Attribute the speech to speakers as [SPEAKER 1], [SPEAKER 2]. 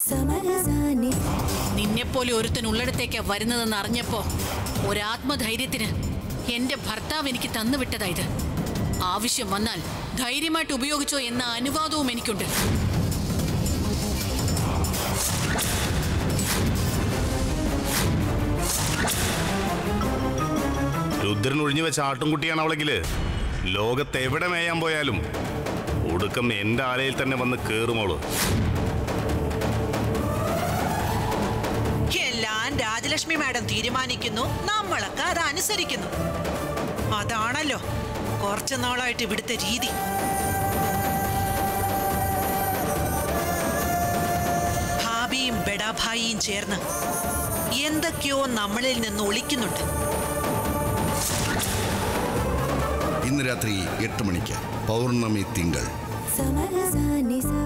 [SPEAKER 1] സമരസാനി
[SPEAKER 2] നിന്നെപ്പോലെ ഒരുത്തൻ ഉള്ളിടത്തേക്കാ വരുന്നതെന്ന് അറിഞ്ഞപ്പോ ഒരാത്മധൈര്യത്തിന് എന്റെ ഭർത്താവ് എനിക്ക് തന്നുവിട്ടതാ ഇത് ആവശ്യം വന്നാൽ ധൈര്യമായിട്ട് ഉപയോഗിച്ചോ എന്ന അനുവാദവും എനിക്കുണ്ട്
[SPEAKER 3] രുദ്രൻ ഒഴിഞ്ഞു വെച്ച ആട്ടുംകുട്ടിയാണ് അവളെങ്കില് ലോകത്ത് എവിടെ മേയാൻ പോയാലും ഒടുക്കം എന്റെ ആലയിൽ തന്നെ വന്ന് കേറുമോള്
[SPEAKER 4] എല്ലാം രാജലക്ഷ്മി മാഡം തീരുമാനിക്കുന്നു നമ്മളൊക്കെ അത് അനുസരിക്കുന്നു അതാണല്ലോ കുറച്ചു നാളായിട്ട് ഇവിടുത്തെ രീതി ഭാബിയും ബെഡാഭായിയും ചേർന്ന് എന്തൊക്കെയോ നമ്മളിൽ നിന്ന് ഒളിക്കുന്നുണ്ട്
[SPEAKER 5] ഇന്ന് രാത്രി എട്ട് മണിക്ക് പൗർണമി തിങ്കൾ
[SPEAKER 1] സമരസാനി സാ